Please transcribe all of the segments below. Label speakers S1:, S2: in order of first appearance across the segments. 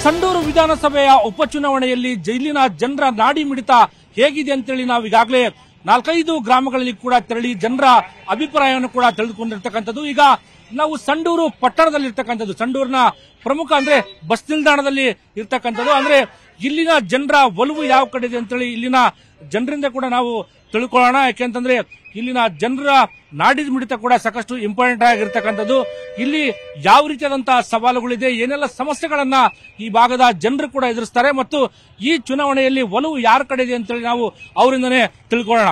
S1: ಸಂಡೂರು ವಿಧಾನಸಭೆಯ ಉಪಚುನಾವಣೆಯಲ್ಲಿ ಜೈಲಿನ ಜನರ ನಾಡಿ ಮಿಡಿತ ಹೇಗಿದೆ ಅಂತೇಳಿ ನಾವು ಈಗಾಗಲೇ ನಾಲ್ಕೈದು ಗ್ರಾಮಗಳಲ್ಲಿ ಕೂಡ ತೆರಳಿ ಜನರ ಅಭಿಪ್ರಾಯವನ್ನು ಕೂಡ ತಿಳಿದುಕೊಂಡಿರ್ತಕ್ಕಂಥದ್ದು ಈಗ ನಾವು ಸಂಡೂರು ಪಟ್ಟಣದಲ್ಲಿ ಇರ್ತಕ್ಕಂಥದ್ದು ಸಂಡೂರಿನ ಪ್ರಮುಖ ಅಂದ್ರೆ ಬಸ್ ನಿಲ್ದಾಣದಲ್ಲಿ ಇರ್ತಕ್ಕಂಥದ್ದು ಅಂದ್ರೆ ಇಲ್ಲಿನ ಜನರ ಒಲವು ಯಾವ ಕಡೆ ಇದೆ ಅಂತೇಳಿ ಇಲ್ಲಿನ ಜನರಿಂದ ಕೂಡ ನಾವು ತಿಳ್ಕೊಳ್ಳೋಣ ಯಾಕೆಂತಂದ್ರೆ ಇಲ್ಲಿನ ಜನರ ನಾಡಿದ ಮಿಡಿತ ಕೂಡ ಸಾಕಷ್ಟು ಇಂಪಾರ್ಟೆಂಟ್ ಆಗಿರ್ತಕ್ಕಂಥದ್ದು ಇಲ್ಲಿ ಯಾವ ರೀತಿಯಾದಂತಹ ಸವಾಲುಗಳಿದೆ ಏನೆಲ್ಲ ಸಮಸ್ಯೆಗಳನ್ನ ಈ ಭಾಗದ ಜನರು ಕೂಡ ಎದುರಿಸ್ತಾರೆ ಮತ್ತು ಈ ಚುನಾವಣೆಯಲ್ಲಿ ಒಲವು ಯಾರ ಕಡೆ ಇದೆ ಅಂತೇಳಿ ನಾವು ಅವರಿಂದನೇ ತಿಳ್ಕೊಳ್ಳೋಣ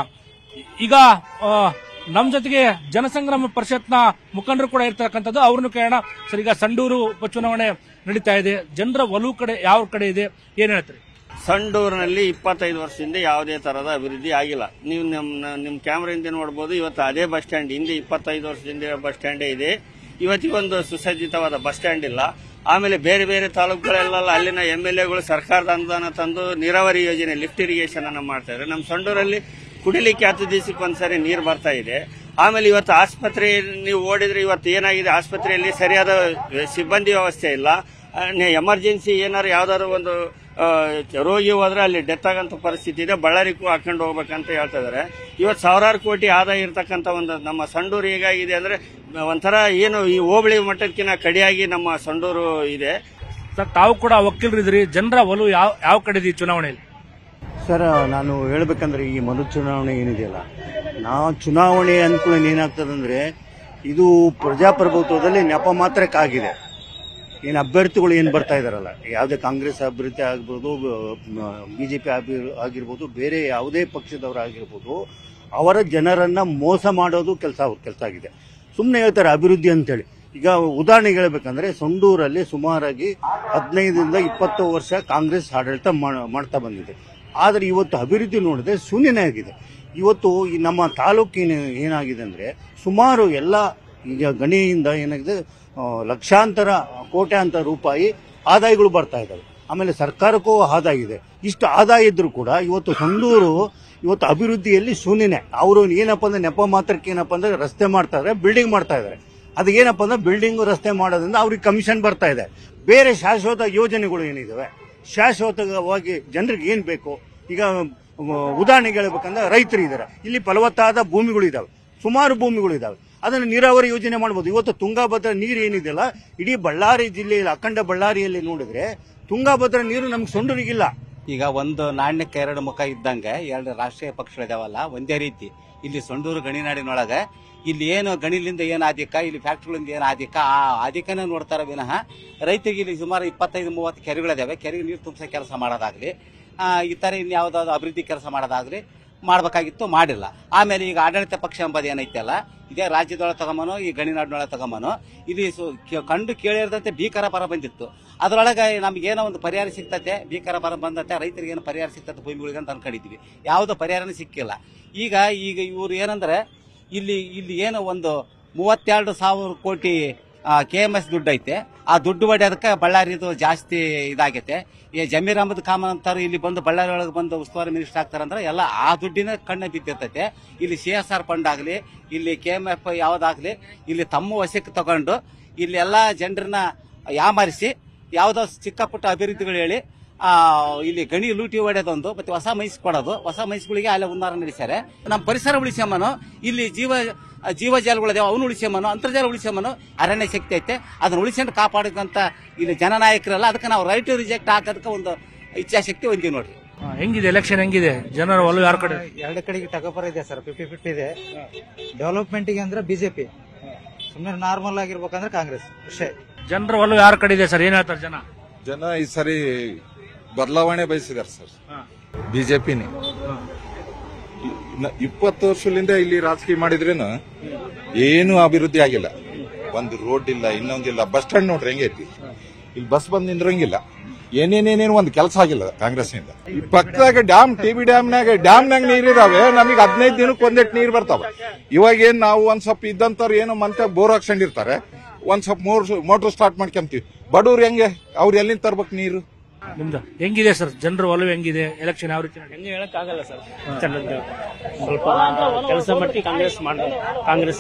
S1: ಈಗ ಆ, ನಮ್ ಜೊತೆಗೆ ಜನಸಂಗ್ರಾಮ ಪರಿಷತ್ನ ಮುಖಂಡರು ಕೂಡ ಇರ್ತಕ್ಕಂಥದ್ದು ಅವ್ರನ್ನು ಕೇಳೋಣ ಸರ್ ಈಗ ಸಂಡೂರು ಉಪಚುನಾವಣೆ ನಡೀತಾ ಇದೆ ಜನರ ಒಲವು ಕಡೆ ಯಾವ ಕಡೆ ಇದೆ ಏನ್ ಹೇಳ್ತೀರಿ
S2: ಸಂಡೂರಿನಲ್ಲಿ ಇಪ್ಪತ್ತೈದು ವರ್ಷದಿಂದ ಯಾವುದೇ ತರಹದ ಅಭಿವೃದ್ಧಿ ಆಗಿಲ್ಲ ನೀವು ನಮ್ಮ ನಿಮ್ಮ ಕ್ಯಾಮ್ರಾದಿಂದ ನೋಡ್ಬೋದು ಇವತ್ತು ಅದೇ ಬಸ್ ಸ್ಟ್ಯಾಂಡ್ ಹಿಂದೆ ಇಪ್ಪತ್ತೈದು ವರ್ಷದಿಂದ ಬಸ್ ಸ್ಟ್ಯಾಂಡೇ ಇದೆ ಇವತ್ತಿಗೊಂದು ಸುಸಜ್ಜಿತವಾದ ಬಸ್ ಸ್ಟ್ಯಾಂಡ್ ಇಲ್ಲ ಆಮೇಲೆ ಬೇರೆ ಬೇರೆ ತಾಲೂಕುಗಳೆಲ್ಲ ಅಲ್ಲಿನ ಎಂ ಎಲ್ ಎಗಳು ಸರ್ಕಾರದ ಅನುದಾನ ತಂದು ನೀರಾವರಿ ಯೋಜನೆ ಲಿಫ್ಟ್ ಇರಿಗೇಷನ್ ಅನ್ನ ಮಾಡ್ತಾ ಇದ್ದಾರೆ ನಮ್ಮ ಸಂಡೂರಲ್ಲಿ ಕುಡಿಲಿಕ್ಕೆ ಹತ್ತು ದಿವಸಕ್ಕೆ ಒಂದ್ಸರಿ ನೀರು ಬರ್ತಾ ಇದೆ ಆಮೇಲೆ ಇವತ್ತು ಆಸ್ಪತ್ರೆ ನೀವು ಓಡಿದ್ರೆ ಇವತ್ತು ಏನಾಗಿದೆ ಆಸ್ಪತ್ರೆಯಲ್ಲಿ ಸರಿಯಾದ ಸಿಬ್ಬಂದಿ ವ್ಯವಸ್ಥೆ ಇಲ್ಲ ಎಮರ್ಜೆನ್ಸಿ ಏನಾದ್ರು ಯಾವ್ದಾದ್ರು ಒಂದು ಆ, ರೋಗಿ ಹೋದ್ರೆ ಅಲ್ಲಿ ಡೆತ್ ಆಗಂತ ಪರಿಸ್ಥಿತಿ ಇದೆ ಬಳ್ಳಾರಿಗೂ ಹಾಕೊಂಡು ಹೋಗ್ಬೇಕಂತ ಹೇಳ್ತಾ ಇದಾರೆ ಇವತ್ತು ಸಾವಿರಾರು ಕೋಟಿ ಆದಾಯ ಇರತಕ್ಕಂತ ಒಂದು ನಮ್ಮ ಸಂಡೂರು ಹೇಗಾಗಿದೆ ಅಂದ್ರೆ ಒಂಥರ ಏನು ಈ ಹೋಬಳಿ ಮಟ್ಟಕ್ಕಿಂತ ಕಡಿಯಾಗಿ ನಮ್ಮ ಸಂಡೂರು ಇದೆ
S1: ಸರ್ ತಾವು ಕೂಡ ವಕೀಲರಿದ್ರಿ ಜನರ ಒಲವು ಯಾವ ಯಾವ ಕಡೆ ಇದೆ ಈ ಚುನಾವಣೆಯಲ್ಲಿ
S3: ಸರ್ ನಾನು ಹೇಳ್ಬೇಕಂದ್ರೆ ಈ ಮರು ಚುನಾವಣೆ ಏನಿದೆಯಲ್ಲ ನಾವು ಚುನಾವಣೆ ಅನ್ಕೊಳ್ಳಿ ಏನಾಗ್ತದಂದ್ರೆ ಇದು ಪ್ರಜಾಪ್ರಭುತ್ವದಲ್ಲಿ ನೆಪ ಮಾತ್ರಕ್ಕಾಗಿದೆ ಏನು ಅಭ್ಯರ್ಥಿಗಳು ಏನು ಬರ್ತಾ ಇದಾರಲ್ಲ ಯಾವುದೇ ಕಾಂಗ್ರೆಸ್ ಅಭ್ಯರ್ಥಿ ಆಗ್ಬೋದು ಬಿಜೆಪಿ ಆಗಿರ್ಬೋದು ಬೇರೆ ಯಾವುದೇ ಪಕ್ಷದವರು ಆಗಿರ್ಬೋದು ಅವರ ಜನರನ್ನ ಮೋಸ ಮಾಡೋದು ಕೆಲಸ ಅವ್ರ ಕೆಲಸ ಆಗಿದೆ ಸುಮ್ಮನೆ ಹೇಳ್ತಾರೆ ಅಭಿವೃದ್ಧಿ ಅಂತೇಳಿ ಈಗ ಉದಾಹರಣೆಗೆ ಹೇಳ್ಬೇಕಂದ್ರೆ ಸಂಡೂರಲ್ಲಿ ಸುಮಾರಾಗಿ ಹದಿನೈದರಿಂದ ಇಪ್ಪತ್ತು ವರ್ಷ ಕಾಂಗ್ರೆಸ್ ಆಡಳಿತ ಮಾ- ಮಾಡ್ತಾ ಬಂದಿದೆ ಆದರೆ ಇವತ್ತು ಅಭಿವೃದ್ಧಿ ನೋಡಿದ್ರೆ ಶೂನ್ಯನೇ ಆಗಿದೆ ಇವತ್ತು ಈ ನಮ್ಮ ತಾಲೂಕಿನ ಏನಾಗಿದೆ ಅಂದ್ರೆ ಸುಮಾರು ಎಲ್ಲ ಈಗ ಗಣಿಯಿಂದ ಏನಾಗಿದೆ ಆ, ಲಕ್ಷಾಂತರ ಕೋಟ್ಯಾಂತರ ರೂಪಾಯಿ ಆದಾಯಗಳು ಬರ್ತಾ ಇದ್ದಾವೆ ಆಮೇಲೆ ಸರ್ಕಾರಕ್ಕೂ ಆದಾಯ ಇದೆ ಇಷ್ಟು ಆದಾಯ ಇದ್ರೂ ಕೂಡ ಇವತ್ತು ಸಂಡೂರು ಇವತ್ತು ಅಭಿವೃದ್ಧಿಯಲ್ಲಿ ಶೂನ್ಯನೇ ಅವರು ಏನಪ್ಪ ಅಂದ್ರೆ ನೆಪ ಮಾತ್ರಕ್ಕೆ ಏನಪ್ಪ ಅಂದ್ರೆ ರಸ್ತೆ ಮಾಡ್ತಾ ಇದ್ದಾರೆ ಬಿಲ್ಡಿಂಗ್ ಮಾಡ್ತಾ ಇದ್ದಾರೆ ಅದು ಏನಪ್ಪ ಅಂದ್ರೆ ಬಿಲ್ಡಿಂಗ್ ರಸ್ತೆ ಮಾಡೋದ್ರಿಂದ ಅವ್ರಿಗೆ ಕಮಿಷನ್ ಬರ್ತಾ ಇದೆ ಬೇರೆ ಶಾಶ್ವತ ಯೋಜನೆಗಳು ಏನಿದಾವೆ ಶಾಶ್ವತವಾಗಿ ಜನರಿಗೆ ಏನ್ ಬೇಕು ಈಗ ಆ, ಉದಾಹರಣೆಗೆ ಹೇಳ್ಬೇಕಂದ್ರೆ ರೈತರು ಇದ್ದಾರೆ ಇಲ್ಲಿ ಫಲವತ್ತಾದ ಭೂಮಿಗಳು ಇದಾವೆ ಸುಮಾರು ಭೂಮಿಗಳು ಇದಾವೆ ಅದನ್ನು ನೀರಾವರಿ ಯೋಜನೆ ಮಾಡಬಹುದು ಇವತ್ತು ತುಂಗಾಭದ್ರಾ ನೀರು ಏನಿದೆಯಲ್ಲ ಇಡೀ ಬಳ್ಳಾರಿ ಜಿಲ್ಲೆಯಲ್ಲಿ ಅಖಂಡ ಬಳ್ಳಾರಿಯಲ್ಲಿ ನೋಡಿದ್ರೆ ತುಂಗಾಭದ್ರಾ ನೀರು ನಮ್ಗೆ ಸೊಂಡೂರಿಗಿಲ್ಲ
S4: ಈಗ ಒಂದು ನಾಣ್ಯಕ್ಕೆ ಎರಡು ಮುಖ ಇದ್ದಂಗೆ ಎರಡು ರಾಷ್ಟ್ರೀಯ ಪಕ್ಷಗಳಿದಾವಲ್ಲ ಒಂದೇ ರೀತಿ ಇಲ್ಲಿ ಸೊಂಡೂರು ಗಣಿನಾಡಿನೊಳಗೆ ಇಲ್ಲಿ ಏನು ಗಣಿಲಿಂದ ಏನು ಆದಿಕ ಇಲ್ಲಿ ಫ್ಯಾಕ್ಟ್ರಿಗಳಿಂದ ಏನು ಆದಿಕ ಆ ಆದಿಕನೇ ನೋಡ್ತಾರ ವಿನಃ ರೈತರಿಗೆ ಇಲ್ಲಿ ಸುಮಾರು ಇಪ್ಪತ್ತೈದು ಮೂವತ್ತು ಕೆರೆಗಳಿದಾವೆ ಕೆರೆಗೆ ನೀರು ತುಂಬಿಸೋ ಕೆಲಸ ಮಾಡೋದಾಗ್ಲಿ ಆ, ಈ ತರ ಇನ್ಯಾವುದಾದ್ರು ಅಭಿವೃದ್ಧಿ ಕೆಲಸ ಮಾಡೋದಾಗ್ಲಿ ಮಾಡಬೇಕಾಗಿತ್ತು ಮಾಡಿಲ್ಲ ಆಮೇಲೆ ಈಗ ಆಡಳಿತ ಪಕ್ಷ ಎಂಬುದು ಏನೈತಲ್ಲ ಇದೇ ರಾಜ್ಯದೊಳಗೆ ತಗೊಂಬನು ಈ ಗಣಿನಾಡಿನೊಳಗೆ ತಗೊಂಬನು ಇಲ್ಲಿ ಸು- ಕೆ- ಕಂಡು ಕೇಳಿರದಂತೆ ಭೀಕರ ಬರ ಬಂದಿತ್ತು ಅದರೊಳಗೆ ನಮ್ಗೆ ಏನೋ ಒಂದು ಪರಿಹಾರ ಸಿಗ್ತತೆ ಭೀಕರ ಬರ ಬಂದತೆ ರೈತರಿಗೆ ಏನೋ ಪರಿಹಾರ ಸಿಗ್ತದೆ ಭೂಮಿಗಳಿಗೆ ಅಂತ ಅನ್ಕೊಂಡಿದ್ವಿ ಯಾವುದೋ ಪರಿಹಾರನೇ ಸಿಕ್ಕಿಲ್ಲ ಈಗ ಈಗ ಇವ್ರು ಏನಂದ್ರೆ ಇಲ್ಲಿ ಇಲ್ಲಿ ಏನೋ ಒಂದು ಮೂವತ್ತೆರಡು ಸಾವಿರ ಕೋಟಿ ಕೆ ಎಂ ಎಸ್ ದುಡ್ಡು ಐತೆ ಆ ದುಡ್ಡು ಹೊಡೆಯೋದಕ್ಕೆ ಬಳ್ಳಾರಿದು ಜಾಸ್ತಿ ಇದಾಗೈತೆ ಈ ಜಮೀರ್ ಅಹಮದ್ ಖಾನ್ ಅಂತಾರೆ ಇಲ್ಲಿ ಬಂದು ಬಳ್ಳಾರಿ ಒಳಗೆ ಬಂದು ಉಸ್ತುವಾರಿ ಮಿನಿಸ್ಟರ್ ಆಗ್ತಾರಂದ್ರೆ ಎಲ್ಲ ಆ ದುಡ್ಡಿನ ಕಣ್ಣ ಬಿದ್ದಿರ್ತೈತೆ ಇಲ್ಲಿ ಸಿ ಎಸ್ ಆರ್ ಫಂಡ್ ಆಗಲಿ ಇಲ್ಲಿ ಕೆ ಎಂ ಎಫ್ ಯಾವುದಾಗ್ಲಿ ಇಲ್ಲಿ ತಮ್ಮ ವಶಕ್ಕೆ ತಗೊಂಡು ಇಲ್ಲಿ ಎಲ್ಲ ಜನರನ್ನ ಯಾಮಾರಿಸಿ ಯಾವುದೋ ಚಿಕ್ಕ ಪುಟ್ಟ ಅಭಿವೃದ್ಧಿಗಳು ಹೇಳಿ ಆ, ಇಲ್ಲಿ ಗಣಿ ಲೂಟಿ ಹೊಡೆದೊಂದು ಮತ್ತೆ ಹೊಸ ಮೈಸ್ ಕೊಡೋದು ಹೊಸ ಮೈಸ್ಗಳಿಗೆ ಅಲ್ಲೇ ಉನ್ನಾರ ನಡೆಸ್ಯಾರೆ ನಮ್ಮ ಪರಿಸರ ಉಳಿಸ್ಯಮ್ಮನು ಇಲ್ಲಿ ಜೀವ ಜೀವಜಾಲಗಳಿದಾವೆ ಅವನು ಉಳಿಸ್ಯಮ್ಮನು ಅಂತರ್ಜಾಲ ಉಳಿಸ್ಯಮ್ಮನು ಅರಣ್ಯ ಶಕ್ತಿ ಐತೆ ಅದನ್ನ ಉಳಿಸ್ಕೊಂಡು ಕಾಪಾಡಕ್ಕಂತ ಇಲ್ಲಿ ಜನನಾಯಕರಲ್ಲ ಅದಕ್ಕೆ ನಾವು ರೈಟ್ ರಿಜೆಕ್ಟ್ ಹಾಕೋದಕ್ಕೆ ಒಂದು ಇಚ್ಛಾಶಕ್ತಿ ಹೊಂದಿವಿ ನೋಡ್ರಿ
S1: ಆ, ಹೆಂಗಿದೆ ಎಲೆಕ್ಷನ್ ಹೆಂಗಿದೆ ಜನರ ಒಲವು ಯಾರ ಕಡೆ
S5: ಎರಡು ಕಡೆಗೆ ಟಗಪರ ಇದೆ ಸರ್ ಫಿಫ್ಟಿ ಫಿಫ್ಟಿ ಇದೆ ಡೆವಲಪ್ಮೆಂಟ್ಗೆ ಅಂದ್ರೆ ಬಿಜೆಪಿ ಸುಮ್ಮನೆ ನಾರ್ಮಲ್ ಆಗಿರ್ಬೇಕಂದ್ರೆ ಕಾಂಗ್ರೆಸ್ ಅಷ್ಟೇ
S1: ಜನರ ಒಲವು ಯಾರ ಕಡೆ ಇದೆ ಸರ್ ಏನ್ ಹೇಳ್ತಾರೆ ಜನ
S6: ಜನ ಈ ಸರಿ ಬದಲಾವಣೆ ಬಯಸಿದಾರೆ ಸರ್ ಬಿಜೆಪಿನೇ ಇಪ್ಪತ್ತು ವರ್ಷದಿಂದ ಇಲ್ಲಿ ರಾಜಕೀಯ ಮಾಡಿದ್ರೇನು ಏನು ಅಭಿವೃದ್ಧಿ ಆಗಿಲ್ಲ ಒಂದು ರೋಡ್ ಇಲ್ಲ ಇನ್ನೊಂದಿಲ್ಲ ಬಸ್ ಸ್ಟ್ಯಾಂಡ್ ನೋಡ್ರಿ ಹೆಂಗೈತಿ ಇಲ್ಲಿ ಬಸ್ ಬಂದ್ ನಿಂದ್ರಂಗಿಲ್ಲ ಏನೇನೇನೇನು ಒಂದು ಕೆಲಸ ಆಗಿಲ್ಲ ಕಾಂಗ್ರೆಸ್ನಿಂದ ಈ ಪಕ್ಕದಾಗ ಡ್ಯಾಮ್ ಟಿ ಬಿ ಡ್ಯಾಮ್ನಾಗ ಡ್ಯಾಮ್ನಾಗ ನೀರಿದಾವೆ ನಮಗೆ ಹದಿನೈದು ದಿನಕ್ಕೆ ಒಂದೆಟ್ಟು ನೀರು ಬರ್ತಾವೆ ಇವಾಗ ಏನ್ ನಾವು ಒಂದ್ ಸ್ವಲ್ಪ ಇದ್ದಂತವ್ರು ಏನೋ ಮಂತ ಬೋರ್ ಹಾಕ್ಸ್ಕೊಂಡಿರ್ತಾರೆ ಒಂದ್ ಸ್ವಲ್ಪ ಮೋರ್ ಮೋಟರ್ ಸ್ಟಾರ್ಟ್ ಮಾಡ್ಕೊಂತೀವಿ ಬಡವ್ರು ಹೆಂಗೆ ಅವ್ರು ಎಲ್ಲಿಂದ ತರ್ಬೇಕು ನೀರು
S1: ನಿಮ್ದು ಹೆಂಗಿದೆ ಸರ್ ಜನರ ಒಲವು ಹೆಂಗಿದೆ ಎಲೆಕ್ಷನ್ ಯಾವ ರೀತಿ ನಡೆಯುತ್ತೆ?
S7: ಹೆಂಗೆ ಹೇಳಕ್ಕಾಗಲ್ಲ ಸರ್ ಚೆನ್ನಾಗಿ ಸ್ವಲ್ಪ ಕೆಲಸ ಮಟ್ಟಿಗೆ ಕಾಂಗ್ರೆಸ್ ಮಾಡ ಕಾಂಗ್ರೆಸ್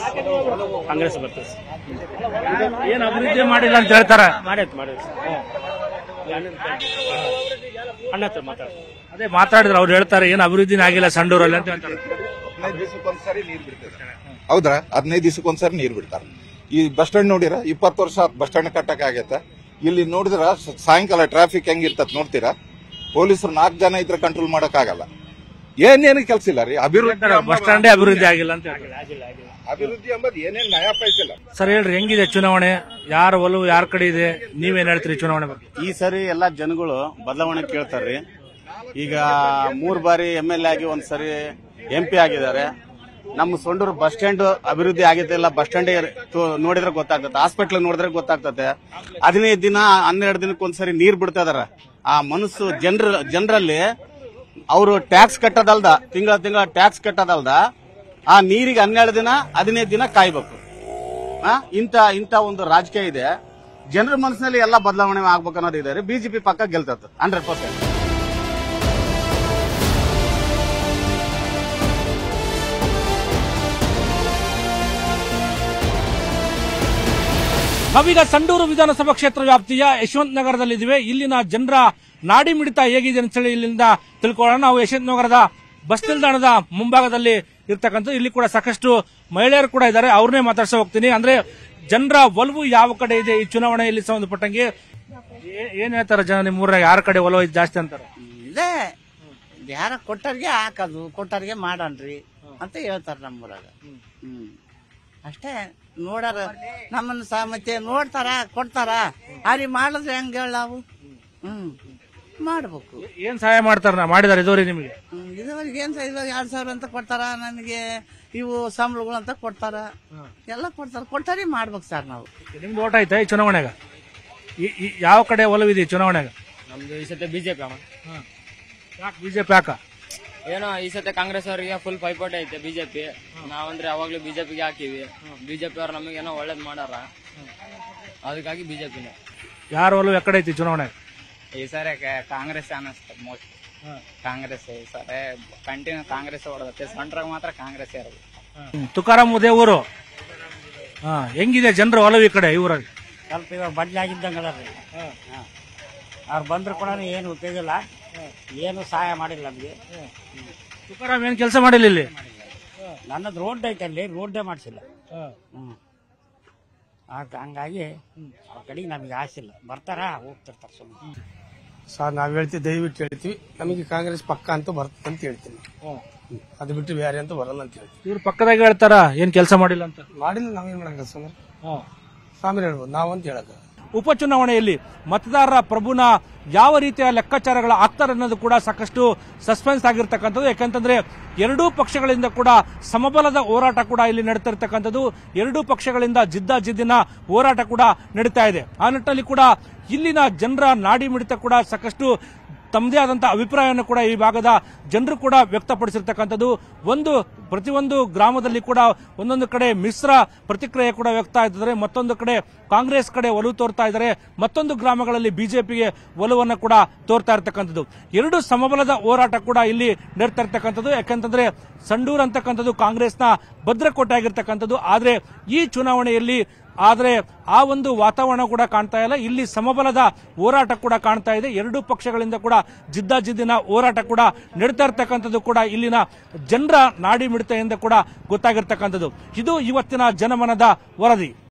S7: ಕಾಂಗ್ರೆಸ್ ಬರ್ತದೆ ಸರ್
S1: ಏನ್ ಅಭಿವೃದ್ಧಿ ಮಾಡಿಲ್ಲ ಅಂತ ಹೇಳ್ತಾರ
S7: ಮಾಡೈತೆ ಮಾಡೈತೆ ಸರ್ ಅಣ್ಣ ಹತ್ರ ಮಾತಾಡ
S1: ಅದೇ ಮಾತಾಡಿದ್ರು ಅವ್ರು ಹೇಳ್ತಾರೆ ಏನು ಅಭಿವೃದ್ಧಿನೇ ಆಗಿಲ್ಲ ಸಂಡೂರಲ್ಲಿ ಅಂತ ಹೇಳ್ತಾರೆ
S6: ಹದಿನೈದು ದಿವಸಕ್ಕೊಂದ್ಸರಿ ನೀರ್ ಬಿಡ್ತಾರೆ ಹೌದ್ರಾ ಹದಿನೈದು ದಿವಸಕ್ಕೊಂದ್ಸರಿ ನೀರ್ ಬಿಡ್ತಾರೆ ಈ ಬಸ್ ಸ್ಟ್ಯಾಂಡ್ ನೋಡಿರ ಇಪ್ಪತ್ತು ವರ್ಷ ಬಸ್ ಸ್ಟ್ಯಾಂಡ್ ಕಟ್ಟಕ್ ಆಗೈತೆ ಇಲ್ಲಿ ನೋಡಿದ್ರ ಸ- ಸಾಯಂಕಾಲ ಟ್ರಾಫಿಕ್ ಹೆಂಗಿರ್ತತ್ ನೋಡ್ತೀರಾ ಪೊಲೀಸರು ನಾಲ್ಕು ಜನ ಇದ್ರೆ ಕಂಟ್ರೋಲ್ ಮಾಡಕ್ ಆಗಲ್ಲ ಏನೇನು ಕೆಲಸ ಇಲ್ಲ ರೀ ಅಭಿವೃದ್ಧಿ
S1: ಬಸ್ ಸ್ಟ್ಯಾಂಡೇ ಅಭಿವೃದ್ಧಿ ಆಗಿಲ್ಲ ಅಂತ ಹೇಳ್ತಾರೆ
S7: ಆಗಿಲ್ಲ ಆಗಿಲ್ಲ
S6: ಅಭಿವೃದ್ಧಿ ಎಂಬುದು ಏನೇನ್ ನಯ ಪೈಸಿಲ್ಲ
S1: ಸರ್ ಹೇಳ್ರಿ ಹೆಂಗಿದೆ ಚುನಾವಣೆ ಯಾರ ಒಲವು ಯಾರ ಕಡೆ ಇದೆ ನೀವೇನ್ ಹೇಳ್ತೀರಿ ಚುನಾವಣೆ ಬಗ್ಗೆ
S4: ಈ ಸರಿ ಎಲ್ಲಾ ಜನಗಳು ಬದಲಾವಣೆ ಕೇಳ್ತಾರ್ರಿ ಈಗ ಮೂರ್ ಬಾರಿ ಎಂ ಎಲ್ ಎ ಆಗಿ ಒಂದ್ ಸರಿ ಎಂ ಪಿ ಆಗಿದ್ದಾರೆ ನಮ್ಮ ಸೊಂಡೂರು ಬಸ್ ಸ್ಟ್ಯಾಂಡ್ ಅಭಿವೃದ್ಧಿ ಆಗೈತೆ ಇಲ್ಲ ಬಸ್ ಸ್ಟ್ಯಾಂಡ್ ನೋಡಿದ್ರೆ ಗೊತ್ತಾಗ್ತದೆ ಹಾಸ್ಪಿಟ್ಲ್ ನೋಡಿದ್ರೆ ಗೊತ್ತಾಗ್ತದೆ ಹದಿನೈದು ದಿನ ಹನ್ನೆರಡು ದಿನಕ್ಕೆ ಒಂದ್ಸರಿ ನೀರ್ ಬಿಡ್ತಾ ಇದಾರ ಆ ಮನಸ್ಸು ಜನರ ಜನರಲ್ಲಿ ಅವರು ಟ್ಯಾಕ್ಸ್ ಕಟ್ಟೋದಲ್ದ ತಿಂಗಳ ತಿಂಗಳ ಟ್ಯಾಕ್ಸ್ ಕಟ್ಟೋದಲ್ದ ಆ ನೀರಿಗೆ ಹನ್ನೆರಡು ದಿನ ಹದಿನೈದು ದಿನ ಕಾಯ್ಬೇಕು ಆ, ಇಂಥ ಇಂಥ ಒಂದು ರಾಜಕೀಯ ಇದೆ ಜನರ ಮನಸ್ಸಿನಲ್ಲಿ ಎಲ್ಲ ಬದಲಾವಣೆ ಆಗ್ಬೇಕು ಅನ್ನೋದು ಇದೆ ಬಿಜೆಪಿ ಪಕ್ಕ ಗೆಲ್ತದ ಹಂಡ್ರೆಡ್ ಪರ್ಸೆಂಟ್
S1: ನಾವೀಗ ಸಂಡೂರು ವಿಧಾನಸಭಾ ಕ್ಷೇತ್ರ ವ್ಯಾಪ್ತಿಯ ಯಶವಂತ ನಗರದಲ್ಲಿದ್ದೀವಿ ಇಲ್ಲಿನ ಜನರ ನಾಡಿ ಮಿಡಿತ ಹೇಗಿದೆ ಅಂತ ಹೇಳಿ ಇಲ್ಲಿಂದ ತಿಳ್ಕೊಳ್ಳೋಣ ನಾವು ಯಶವಂತ ನಗರದ ಬಸ್ ನಿಲ್ದಾಣದ ಮುಂಭಾಗದಲ್ಲಿ ಇರ್ತಕ್ಕಂಥ ಇಲ್ಲಿ ಕೂಡ ಸಾಕಷ್ಟು ಮಹಿಳೆಯರು ಕೂಡ ಇದ್ದಾರೆ ಅವ್ರನ್ನೇ ಮಾತಾಡ್ಸ ಹೋಗ್ತೀನಿ ಅಂದ್ರೆ ಜನರ ಒಲವು ಯಾವ ಕಡೆ ಇದೆ ಈ ಚುನಾವಣೆಯಲ್ಲಿ ಸಂಬಂಧಪಟ್ಟಂಗೆ ಏ- ಏನ್ ಹೇಳ್ತಾರೆ ಜನ ನಿಮ್ಮೂರ ಯಾರ ಕಡೆ ಒಲವು ಇದೆ ಜಾಸ್ತಿ ಅಂತಾರೆ
S8: ಇದೇ ಯಾರ ಕೊಟ್ಟವ್ರಿಗೆ ಹಾಕೋದು ಕೊಟ್ಟವ್ರಿಗೆ ಮಾಡನ್ರಿ ಅಂತ ಹೇಳ್ತಾರ ನಮ್ಮೂರಾಗ ಹ್ಮ್ ಅಷ್ಟೇ ನೋಡಾರ ನಮ್ಮನ್ನ ಸಹ ಮತ್ತೆ ನೋಡ್ತಾರ ಕೊಡ್ತಾರ ಅವ್ರಿಗೆ ಮಾಡಿದ್ರೆ ಹೆಂಗ್ ಹೇಳ ನಾವು ಹ್ಮ್ ಮಾಡ್ಬೇಕು
S1: ಏನ್ ಸಹಾಯ ಮಾಡ್ತಾರ ಮಾಡಿದಾರೆ ಇದುವರೆಗೆ ನಿಮಗೆ
S8: ಹ್ಮ್, ಇದುವರೆಗೆ ಏನ್ ಸ- ಇವಾಗ ಎರಡ್ ಸಾವಿರ ಅಂತ ಕೊಡ್ತಾರ ನನಗೆ ಇವು ಸಂಬಳಗಳು ಅಂತ ಕೊಡ್ತಾರ ಎಲ್ಲ ಕೊಡ್ತಾರ ಕೊಟ್ಟಾರಿ ಮಾಡ್ಬೇಕು ಸರ್ ನಾವು
S1: ನಿಮ್ದು ಓಟ್ ಆಯ್ತಾ ಈ ಚುನಾವಣೆಗ ಈ- ಈ- ಯಾವ ಕಡೆ ಒಲವಿದೆ ಈ ಚುನಾವಣೆಗ
S9: ನಮ್ದು ಈ ಸತಿ ಬಿಜೆಪಿ ಅಮ್ಮ
S1: ಯಾಕೆ ಬಿಜೆಪಿ ಯಾಕ
S9: ಏನೋ ಈ ಸತಿ ಕಾಂಗ್ರೆಸ್ ಅವರಿಗೆ ಫುಲ್ ಪೈಪೋಟಿ ಐತೆ ಬಿಜೆಪಿ ನಾವಂದ್ರೆ ಯಾವಾಗ್ಲೂ ಬಿಜೆಪಿಗೆ ಹಾಕಿವಿ ಬಿಜೆಪಿ ಅವ್ರು ನಮಗೆ ಏನೋ ಒಳ್ಳೇದ್ ಮಾಡಾರ ಅದಕ್ಕಾಗಿ ಬಿಜೆಪಿನೇ
S1: ಯಾರ ಒಲವು ಯಾಕಡೆ ಐತಿ ಚುನಾವಣೆ
S9: ಈ ಸರಿ ಕಾಂಗ್ರೆಸ್ ಅನ್ನಿಸ್ತದೆ ಮೋಸ್ಟ್ ಕಾಂಗ್ರೆಸ್ ಈ ಸರಿ ಕಂಟಿನ್ಯೂ ಕಾಂಗ್ರೆಸ್ ಹೊಡೆದತ್ತೆ ಸೆಂಟ್ರಾಗ ಮಾತ್ರ ಕಾಂಗ್ರೆಸ್ ಇರೋದು
S1: ತುಕಾರಾಮ್ ಉದೇ ಊರು ಹಾ ಹೆಂಗಿದೆ ಜನರ ಒಲವು ಈ ಕಡೆ ಇವ್ರಾಗ
S7: ಸ್ವಲ್ಪ ಇವಾಗ ಬದಲಾಗಿದ್ದಂಗೆ ಅದಾರ್ರಿ ಅವ್ರು ಬಂದ್ರು ಕೂಡ ಏನು ಉಪಯೋಗ ಇಲ್ಲ ಏನು ಸಹಾಯ ಮಾಡಿಲ್ಲ ನಮಗೆ
S1: ತುಕಾರಾಮ್ ಏನ್ ಕೆಲಸ ಮಾಡಿಲ್ಲ ಇಲ್ಲಿ
S7: ನನ್ನದು ರೋಡ್ ಐತೆ ಅಲ್ಲಿ ರೋಡ್ಡೇ ಮಾಡಿಸಿಲ್ಲ ಹ್ಮ್ ಆಗ- ಹಂಗಾಗಿ ಅವ್ರ ಕಡೆಗೆ ನಮಗೆ ಆಸೆ ಇಲ್ಲ ಬರ್ತಾರ ಹೋಗ್ತಿರ್ತಾರೆ ಸುಮ್ಮನೆ
S10: ಸರ್ ನಾವ್ ಹೇಳ್ತೀವಿ ದಯವಿಟ್ಟು ಹೇಳ್ತೀವಿ ನಮಗೆ ಕಾಂಗ್ರೆಸ್ ಪಕ್ಕ ಅಂತೂ ಬರ್ತದೆ ಅಂತ ಹೇಳ್ತೀನಿ ಅದು ಬಿಟ್ಟು ಬೇರೆ ಅಂತೂ ಬರಲ್ಲ ಅಂತ ಹೇಳ್ತೀವಿ
S1: ಇವ್ರು ಪಕ್ಕದಾಗ ಹೇಳ್ತಾರ ಏನ್ ಕೆಲಸ ಮಾಡಿಲ್ಲ ಅಂತ
S10: ಮಾಡಿಲ್ಲ ನಾವೇನ್ ಮಾಡಕ ಸ್ವಾಮಿ ಸ್ವಾಮಿ ಹೇಳ್ಬೋದು ನಾವಂತ ಹೇಳಕ
S1: ಉಪಚುನಾವಣೆಯಲ್ಲಿ ಮತದಾರರ ಪ್ರಭುನ ಯಾವ ರೀತಿಯ ಲೆಕ್ಕಾಚಾರಗಳ ಆಗ್ತಾರೆ ಅನ್ನೋದು ಕೂಡ ಸಾಕಷ್ಟು ಸಸ್ಪೆನ್ಸ್ ಆಗಿರ್ತಕ್ಕಂಥದ್ದು ಯಾಕಂತಂದ್ರೆ ಎರಡೂ ಪಕ್ಷಗಳಿಂದ ಕೂಡ ಸಮಬಲದ ಹೋರಾಟ ಕೂಡ ಇಲ್ಲಿ ನಡೀತಾ ಇರ್ತಕ್ಕಂಥದ್ದು ಎರಡೂ ಪಕ್ಷಗಳಿಂದ ಜಿದ್ದ ಜಿದ್ದಿನ ಹೋರಾಟ ಕೂಡ ನಡೀತಾ ಇದೆ ಆ ನಿಟ್ಟಿನಲ್ಲಿ ಕೂಡ ಇಲ್ಲಿನ ಜನರ ನಾಡಿ ಮಿಡಿತ ಕೂಡ ಸಾಕಷ್ಟು ತಮ್ಮದೇ ಆದಂತಹ ಅಭಿಪ್ರಾಯವನ್ನು ಕೂಡ ಈ ಭಾಗದ ಜನರು ಕೂಡ ವ್ಯಕ್ತಪಡಿಸಿರ್ತಕ್ಕಂಥದ್ದು ಒಂದು ಪ್ರತಿಯೊಂದು ಗ್ರಾಮದಲ್ಲಿ ಕೂಡ ಒಂದೊಂದು ಕಡೆ ಮಿಶ್ರ ಪ್ರತಿಕ್ರಿಯೆ ಕೂಡ ವ್ಯಕ್ತ ಆಗ್ತಿದ್ದಾರೆ ಮತ್ತೊಂದು ಕಡೆ ಕಾಂಗ್ರೆಸ್ ಕಡೆ ಒಲವು ತೋರ್ತಾ ಇದ್ದಾರೆ ಮತ್ತೊಂದು ಗ್ರಾಮಗಳಲ್ಲಿ ಬಿಜೆಪಿಗೆ ಒಲವನ್ನು ಕೂಡ ತೋರ್ತಾ ಇರ್ತಕ್ಕಂಥದ್ದು ಎರಡು ಸಮಬಲದ ಹೋರಾಟ ಕೂಡ ಇಲ್ಲಿ ನಡೀತಾ ಇರ್ತಕ್ಕಂಥದ್ದು ಯಾಕಂತಂದ್ರೆ ಸಂಡೂರ್ ಅಂತಕ್ಕಂಥದ್ದು ಕಾಂಗ್ರೆಸ್ನ ಭದ್ರಕೋಟೆ ಆಗಿರ್ತಕ್ಕಂಥದ್ದು ಆದ್ರೆ ಈ ಚುನಾವಣೆಯಲ್ಲಿ ಆದರೆ ಆ ಒಂದು ವಾತಾವರಣ ಕೂಡ ಕಾಣ್ತಾ ಇಲ್ಲ ಇಲ್ಲಿ ಸಮಬಲದ ಹೋರಾಟ ಕೂಡ ಕಾಣ್ತಾ ಇದೆ ಎರಡೂ ಪಕ್ಷಗಳಿಂದ ಕೂಡ ಜಿದ್ದಾಜಿದ್ದಿನ ಹೋರಾಟ ಕೂಡ ನಡೀತಾ ಇರ್ತಕ್ಕಂಥದ್ದು ಕೂಡ ಇಲ್ಲಿನ ಜನರ ನಾಡಿ ಮಿಡಿತೆಯಿಂದ ಕೂಡ ಗೊತ್ತಾಗಿರ್ತಕ್ಕಂಥದ್ದು ಇದು ಇವತ್ತಿನ ಜನಮನದ ವರದಿ